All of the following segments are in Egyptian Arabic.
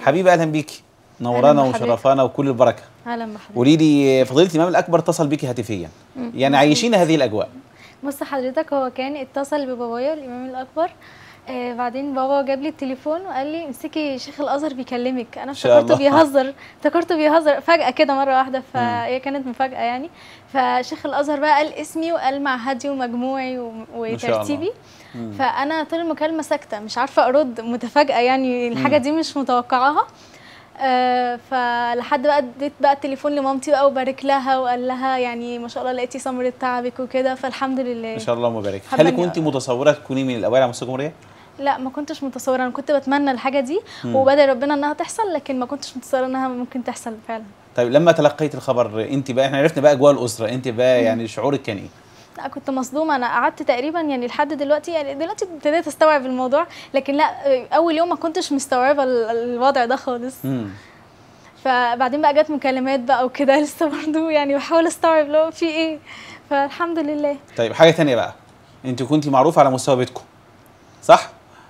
حبيبه اهلا بيكي نورانا بحضرتك. وشرفانا وكل البركه اهلا بحضرتك قولي لي فضيله الامام الاكبر اتصل بيكي هاتفيا يعني عايشين هذه الاجواء بص حضرتك هو كان اتصل ببابايا الامام الاكبر آه بعدين بابا جاب لي التليفون وقال لي امسكي شيخ الازهر بيكلمك انا شاء افتكرته الله. بيهزر افتكرته بيهزر فجاه كده مره واحده فهي كانت مفاجاه يعني فشيخ الازهر بقى قال اسمي وقال معهدي ومجموعي و- ما شاء الله. وترتيبي فانا طول المكالمه ساكته مش عارفه ارد متفاجئه يعني الحاجه دي مش متوقعاها آه فلحد بقى اديت بقى التليفون لمامتي بقى وبارك لها وقال لها يعني ما شاء الله لقيتي ثمرة تعبك وكده فالحمد لله ما شاء الله مبارك حابة هل إني كنت متصوره تكوني من الاوائل على مستوى الجمهوريه لا ما كنتش متصوره انا كنت بتمنى الحاجه دي وبدأ ربنا انها تحصل لكن ما كنتش متصوره انها ممكن تحصل فعلا طيب لما تلقيت الخبر انت بقى احنا عرفنا بقى اجواء الاسره انت بقى يعني شعورك كان ايه لا كنت مصدومه انا قعدت تقريبا يعني لحد دلوقتي يعني دلوقتي ابتديت استوعب الموضوع لكن لا اول يوم ما كنتش مستوعبه ال- الوضع ده خالص امم فبعدين بقى جت مكالمات بقى وكده لسه برضه يعني بحاول استوعب لو في ايه فالحمد لله طيب حاجه تانية بقى انت كنت معروفه على مستوى بيتكم صح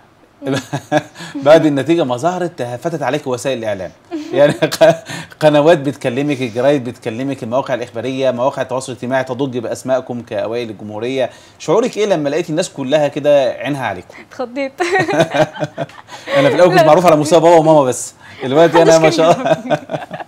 بعد النتيجه ما ظهرت فتت عليك وسائل الاعلام يعني ق- قنوات بتكلمك الجرايد بتكلمك المواقع الاخباريه مواقع التواصل الاجتماعي تضج باسمائكم كاوائل الجمهوريه شعورك ايه لما لقيتي الناس كلها كده عينها عليكم اتخضيت انا في الاول كنت لا. معروف على مستوى بابا وماما بس دلوقتي انا محدش ما كان شاء الله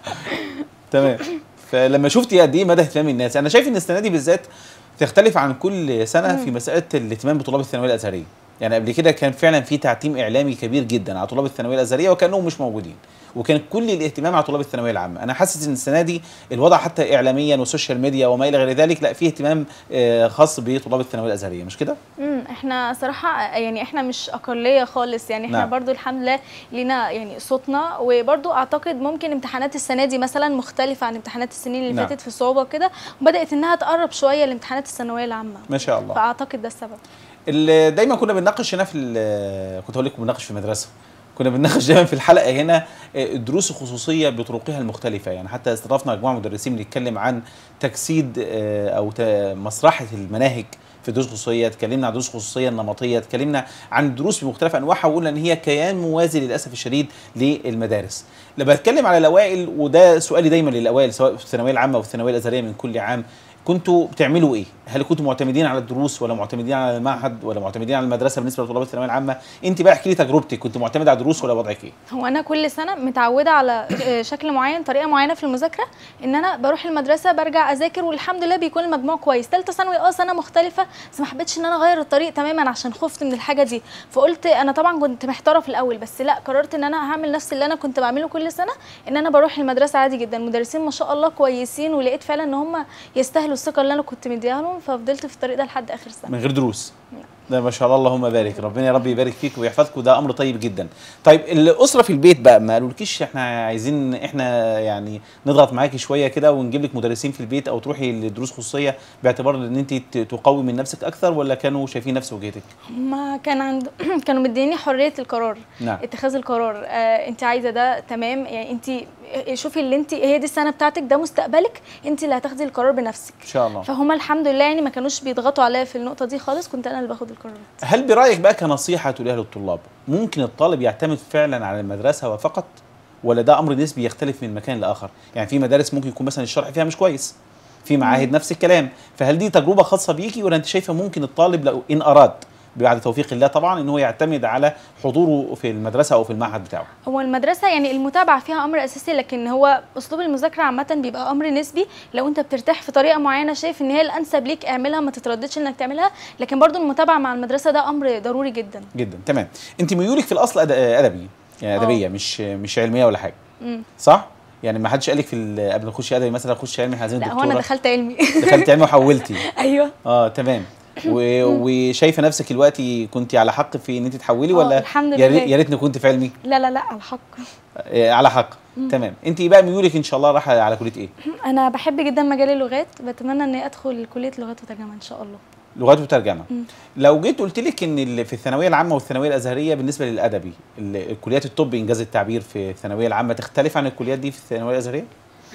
تمام فلما شفتي قد ايه مدى اهتمام الناس انا شايف ان السنه دي بالذات تختلف عن كل سنه في مساله الاهتمام بطلاب الثانويه الازهريه يعني قبل كده كان فعلا في تعتيم اعلامي كبير جدا على طلاب الثانويه الازهريه وكانهم مش موجودين وكان كل الاهتمام على طلاب الثانويه العامه انا حاسس ان السنه دي الوضع حتى اعلاميا والسوشيال ميديا وما الى غير ذلك لا في اهتمام آه، خاص بطلاب الثانويه الازهريه مش كده امم احنا صراحه يعني احنا مش اقليه خالص يعني احنا نعم. نعم. برضو الحمد لله لينا يعني صوتنا وبرضو اعتقد ممكن امتحانات السنه دي مثلا مختلفه عن امتحانات السنين اللي نعم. فاتت في الصعوبه وكده وبدات انها تقرب شويه لامتحانات الثانويه العامه ما شاء الله فاعتقد ده السبب اللي دايما كنا بنناقش هنا في ال- كنت هقول لكم بنناقش في المدرسه كنا بنناقش دايما في الحلقه هنا آه، الدروس الخصوصيه بطرقها المختلفه يعني حتى استضفنا مجموعه مدرسين بنتكلم عن تجسيد آه، او ت- مسرحه المناهج في دروس خصوصيه اتكلمنا عن دروس خصوصيه النمطيه اتكلمنا عن الدروس بمختلف انواعها وقلنا ان هي كيان موازي للاسف الشديد للمدارس لما بتكلم على الاوائل وده سؤالي دايما للاوائل سواء في الثانويه العامه والثانويه الازهريه من كل عام كنتوا بتعملوا ايه؟ هل كنتوا معتمدين على الدروس ولا معتمدين على المعهد ولا معتمدين على المدرسه بالنسبه لطلاب الثانويه العامه؟ انت بقى احكي لي تجربتك كنت معتمد على الدروس ولا وضعك ايه؟ هو انا كل سنه متعوده على آه، شكل معين طريقه معينه في المذاكره ان انا بروح المدرسه برجع اذاكر والحمد لله بيكون المجموع كويس ثالثه ثانوي اه سنه مختلفه بس ما حبيتش ان انا اغير الطريق تماما عشان خفت من الحاجه دي فقلت انا طبعا كنت محتاره في الاول بس لا قررت ان انا هعمل نفس اللي انا كنت بعمله كل سنه ان انا بروح المدرسه عادي جدا المدرسين ما شاء الله كويسين ولقيت فعلا ان هم يستاهلوا الثقه اللي انا كنت مديها لهم ففضلت في الطريق ده لحد اخر سنه من غير دروس ده ما شاء الله اللهم بارك ربنا يا رب يبارك فيك ويحفظك وده امر طيب جدا طيب الاسره في البيت بقى ما قالولكيش احنا عايزين احنا يعني نضغط معاكي شويه كده ونجيب لك مدرسين في البيت او تروحي لدروس خصوصيه باعتبار ان انت ت- تقوي من نفسك اكثر ولا كانوا شايفين نفس وجهتك ما كان عند كانوا مديني حريه القرار نعم. اتخاذ القرار آه انت عايزه ده تمام يعني انت شوفي اللي انت هي دي السنه بتاعتك ده مستقبلك انت اللي هتاخدي القرار بنفسك ان شاء الله فهم الحمد لله يعني ما كانوش بيضغطوا عليا في النقطه دي خالص كنت انا اللي باخد القرارات هل برايك بقى كنصيحه تقوليها للطلاب ممكن الطالب يعتمد فعلا على المدرسه وفقط ولا ده امر نسبي يختلف من مكان لاخر يعني في مدارس ممكن يكون مثلا الشرح فيها مش كويس في معاهد نفس الكلام فهل دي تجربه خاصه بيكي ولا انت شايفه ممكن الطالب لو ان اراد بعد توفيق الله طبعا ان هو يعتمد على حضوره في المدرسه او في المعهد بتاعه هو المدرسة يعني المتابعة فيها أمر أساسي لكن هو أسلوب المذاكرة عامة بيبقى أمر نسبي لو أنت بترتاح في طريقة معينة شايف إن هي الأنسب ليك اعملها ما تترددش إنك تعملها لكن برضو المتابعة مع المدرسة ده أمر ضروري جدا جدا تمام انت ميولك في الاصل أد- ادبي يعني آه. ادبيه مش مش علميه ولا حاجه مم. صح يعني ما حدش قالك في ال- قبل ما تخشي ادبي مثلا خش علمي احنا عايزين لا هو دكتوره أنا دخلت علمي دخلت علمي وحولتي أيوه اه تمام و... وشايفه نفسك دلوقتي كنت على حق في ان انت تحولي آه، ولا الحمد يا ريت- لله. يا ريتني كنت في علمي لا لا لا الحق آه على حق تمام انت بقى ميولك ان شاء الله رايحه على كليه ايه أنا بحب جدا مجال اللغات بتمنى إني أدخل كلية لغات وترجمة إن شاء الله لغات وترجمه لو جيت قلت لك ان ال- في الثانويه العامه والثانويه الازهريه بالنسبه للادبي ال- الكليات الطب انجاز التعبير في الثانويه العامه تختلف عن الكليات دي في الثانويه الازهريه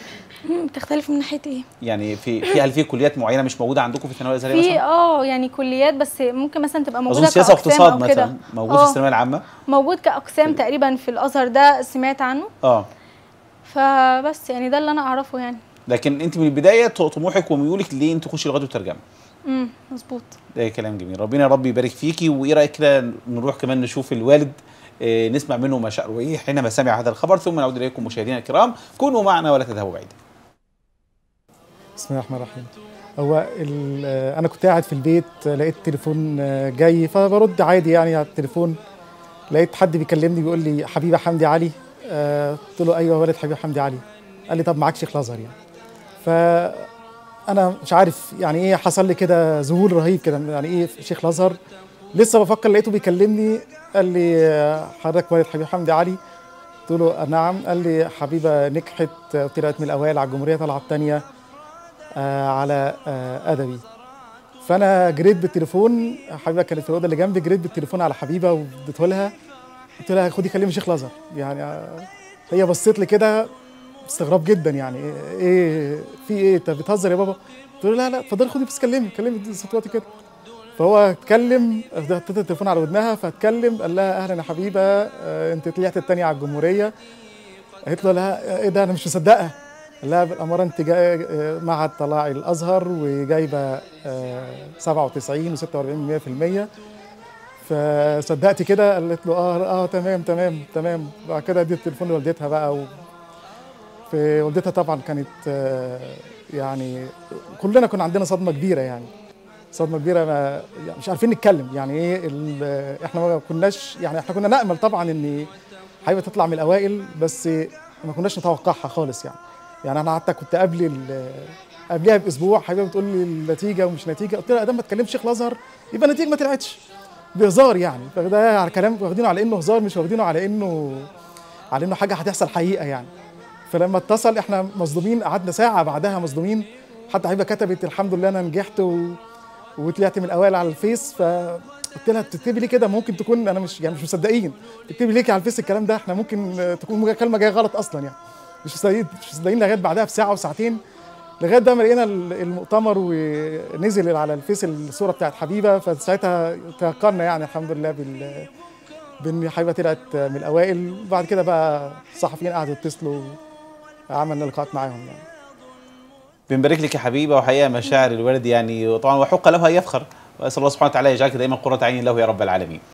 مم، بتختلف من ناحيه ايه يعني في في هل في كليات معينه مش موجوده عندكم في الثانويه الازهريه في مثلا؟ اه يعني كليات بس ممكن مثلا تبقى موجوده اظن سياسه كأقسام واقتصاد أو كده. مثلا موجود في آه، الثانويه العامه موجود كاقسام تقريبا في الازهر ده سمعت عنه اه فبس يعني ده اللي انا اعرفه يعني لكن انت من البدايه طموحك وميولك ليه انت تخشي لغه وترجمه امم مظبوط ده كلام جميل ربنا يا رب يبارك فيكي وايه رايك كده نروح كمان نشوف الوالد آه، نسمع منه مشاعره ايه حينما سمع هذا الخبر ثم نعود اليكم مشاهدينا الكرام كونوا معنا ولا تذهبوا بعيدا بسم الله الرحمن الرحيم هو ال- آه، انا كنت قاعد في البيت آه، لقيت تليفون آه، جاي فبرد عادي يعني على التليفون لقيت حد بيكلمني بيقول لي حبيبه حمدي علي آه، قلت له ايوه ولد حبيبه حمدي علي قال لي طب معاك شيخ الازهر يعني فانا مش عارف يعني ايه حصل لي كده ذهول رهيب كده يعني ايه شيخ الازهر لسه بفكر لقيته بيكلمني قال لي آه، حضرتك ولد حبيب حمدي علي قلت له آه، نعم قال لي حبيبه نجحت آه، طلعت من الاوائل على الجمهوريه طلعت تانية آه، على آه، ادبي فانا جريت بالتليفون حبيبه كانت في الاوضه اللي جنبي جريت بالتليفون على حبيبه واديته لها قلت لها خدي كلمي شيخ الازهر يعني آه، هي بصيت لي كده استغراب جدا يعني إيه- ايه في ايه انت بتهزر يا بابا قلت له لا لا اتفضلي خدي بس كلمي كلمي صوت وقت كده فهو اتكلم حطيت التليفون على ودنها فاتكلم قال لها اهلا يا حبيبه آه، انت طلعت الثانيه على الجمهوريه قالت له لا ايه ده انا مش مصدقه قال لها بالاماره انت جاي آه، معهد طلائع الازهر وجايبه آه، 97 و46% فصدقتي كده قالت له اه اه تمام تمام تمام بعد كده اديت التليفون لوالدتها بقى و في والدتها طبعا كانت آه، يعني كلنا كنا عندنا صدمه كبيره يعني صدمه كبيره ما يعني مش عارفين نتكلم يعني ايه ال- احنا ما كناش يعني احنا كنا نامل طبعا ان حبيبه تطلع من الاوائل بس ما كناش نتوقعها خالص يعني يعني انا حتى كنت قبل ال- قبلها باسبوع حبيبه بتقول لي النتيجه ومش نتيجه قلت لها ادام ما تكلمش شيخ الازهر يبقى النتيجه ما طلعتش بهزار يعني فده على كلام واخدينه على انه هزار مش واخدينه على انه على انه حاجه هتحصل حقيقه يعني فلما اتصل احنا مصدومين قعدنا ساعه بعدها مصدومين حتى حبيبه كتبت الحمد لله انا نجحت و... وطلعت من الاوائل على الفيس فقلت لها بتكتبي ليه كده ممكن تكون انا مش يعني مش مصدقين بتكتبي ليه على الفيس الكلام ده احنا ممكن آه، تكون كلمه جايه غلط اصلا يعني مش مصدقين مش مصدقين لغايه بعدها بساعه وساعتين لغايه ده ما لقينا ال- المؤتمر ونزل على الفيس الصوره بتاعت حبيبه فساعتها تيقنا يعني الحمد لله بال بان حبيبه طلعت من الاوائل وبعد كده بقى الصحفيين قعدوا يتصلوا عملنا لقاءات معاهم يعني بنبارك لك يا حبيبه وحقيقه مشاعر الوالد يعني طبعا وحق له ان يفخر واسال الله سبحانه وتعالى يجعلك دائما قره عين له يا رب العالمين